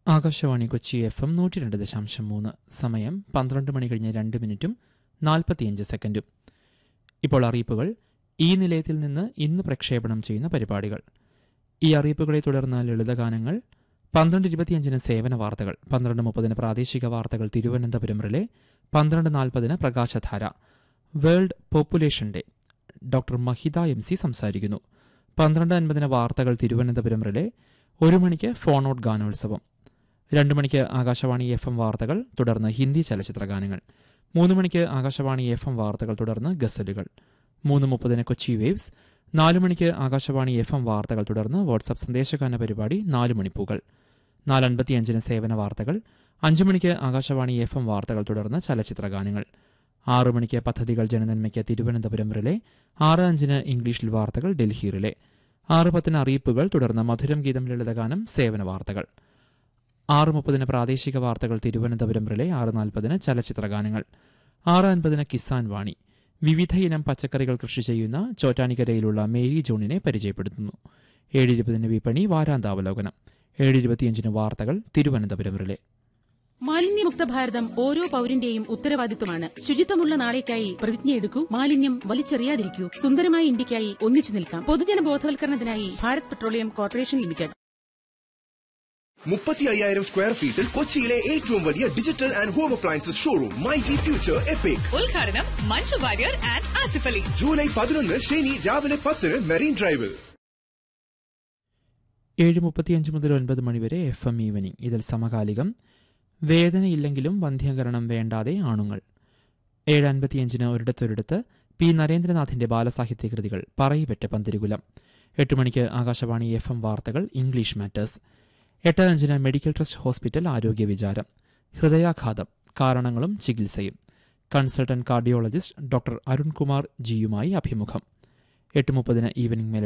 Akashvani Kochi F M നൂറ്റി രണ്ട് ദശാംശം മൂന്ന് സമയം പന്ത്രണ്ട് മണി കഴിഞ്ഞ് രണ്ട് മിനിറ്റും നാൽപ്പത്തിയഞ്ച് സെക്കൻഡും ഇപ്പോൾ അറിയിപ്പുകൾ ഈ നിലയത്തിൽ നിന്ന് ഇന്ന് പ്രക്ഷേപണം ചെയ്യുന്ന പരിപാടികൾ ഈ അറിയിപ്പുകളെ തുടർന്ന് ലളിതഗാനങ്ങൾ പന്ത്രണ്ട് ഇരുപത്തിയഞ്ചിന് സേവന വാർത്തകൾ പന്ത്രണ്ട് മുപ്പതിന് പ്രാദേശിക വാർത്തകൾ തിരുവനന്തപുരം റിലെ പന്ത്രണ്ട് നാൽപ്പതിന് Prakashadhara world population day doctor Mahitha M C സംസാരിക്കുന്നു പന്ത്രണ്ട് അൻപതിന് വാർത്തകൾ തിരുവനന്തപുരം റിലെ ഒരു മണിക്ക് ഫോൺ ഔട്ട് ഗാനോത്സവം രണ്ട് മണിക്ക് ആകാശവാണി എഫ് എം വാർത്തകൾ തുടർന്ന് ഹിന്ദി ചലച്ചിത്ര ഗാനങ്ങൾ മൂന്ന് മണിക്ക് ആകാശവാണി എഫ് എം വാർത്തകൾ തുടർന്ന് ഗസലുകൾ മൂന്ന് മുപ്പതിന് കൊച്ചി വേവ്സ് നാല് മണിക്ക് ആകാശവാണി എഫ് എം വാർത്തകൾ തുടർന്ന് വാട്സാപ്പ് സന്ദേശഗാന പരിപാടി നാല് മണിപ്പൂകൾ നാല് അൻപത്തിയഞ്ചിന് സേവന വാർത്തകൾ അഞ്ച് മണിക്ക് ആകാശവാണി എഫ് എം വാർത്തകൾ തുടർന്ന് ചലച്ചിത്ര ഗാനങ്ങൾ ആറ് മണിക്ക് പദ്ധതികൾ ജനനന്മയ്ക്ക് തിരുവനന്തപുരം റിലെ ആറ് അഞ്ചിന് ഇംഗ്ലീഷിൽ വാർത്തകൾ ഡൽഹി റിലെ ആറ് പത്തിന് അറിയിപ്പുകൾ തുടർന്ന് മധുരം ഗീതം ലളിതഗാനം സേവന വാർത്തകൾ ആറ് മുപ്പതിന് പ്രാദേശിക വാർത്തകൾ തിരുവനന്തപുരം റിലെ ആറ് നാൽപ്പതിന് ചലച്ചിത്ര ഗാനങ്ങൾ ആറ് അൻപതിന് കിസാൻ വാണി വിവിധ ഇനം പച്ചക്കറികൾ കൃഷി ചെയ്യുന്ന ചോറ്റാനിക്കരയിലുള്ള മേരി ജോണിനെ പരിചയപ്പെടുത്തുന്നു ഏഴ് ഇരുപതിന് വിപണി വാരാന്താവലോകനം ഏഴ് ഇരുപത്തിയഞ്ചിന് വാർത്തകൾ തിരുവനന്തപുരം റിലെ മാലിന്യമുക്ത ഭാരതം ഓരോ പൌരന്റെയും ഉത്തരവാദിത്വമാണ് ശുചിത്വമുള്ള നാളേക്കായി പ്രതിജ്ഞയെടുക്കൂ മാലിന്യം വലിച്ചെറിയാതിരിക്കൂ സുന്ദരമായ ഇന്ത്യക്കായി ഒന്നിച്ചു നിൽക്കാം പൊതുജന ബോധവൽക്കരണത്തിനായി ഭാരത് പെട്രോളിയം കോർപ്പറേഷൻ ലിമിറ്റഡ് മുപ്പത്തി അയ്യായിരം സ്ക്വയർ ഫീറ്റിൽ കൊച്ചിയിലെ ഏറ്റവും വലിയ digital and home appliances showroom my G future epic ഉദ്ഘാടനം മഞ്ജു വാര്യർ ആൻഡ് ആസിഫ് അലി ജൂലൈ പതിനൊന്ന് ശനി രാവിലെ പത്തിന് മെറീൻ ഡ്രൈവിൽ ഏഴ് മുപ്പത്തിയഞ്ച് മുതൽ ഒൻപത് മണിവരെ എഫ് എം ഈവനിംഗ് ഇതിൽ സമകാലികം വേദനയില്ലെങ്കിലും വന്ധ്യകരണം വേണ്ടാതെ ആണുങ്ങൾ ഏഴ് അൻപത്തിയഞ്ചിന് ഒരിടത്തൊരിടത്ത് പി നരേന്ദ്രനാഥിന്റെ ബാലസാഹിത്യ കൃതികൾ പറയിപ്പറ്റ പന്തിരുകുലം എട്ട് മണിക്ക് ആകാശവാണി എഫ് എം വാർത്തകൾ ഇംഗ്ലീഷ് മാറ്റേഴ്സ് എട്ട് അഞ്ചിന് മെഡിക്കൽ ട്രസ്റ്റ് ഹോസ്പിറ്റൽ ആരോഗ്യ വിചാരം ഹൃദയാഘാതം കാരണങ്ങളും ചികിത്സയും കൺസൾട്ടന്റ് കാർഡിയോളജിസ്റ്റ് ഡോക്ടർ അരുൺകുമാർ ജിയുമായി അഭിമുഖം എട്ട് മുപ്പതിന് ഈവനിംഗ് മെലഡി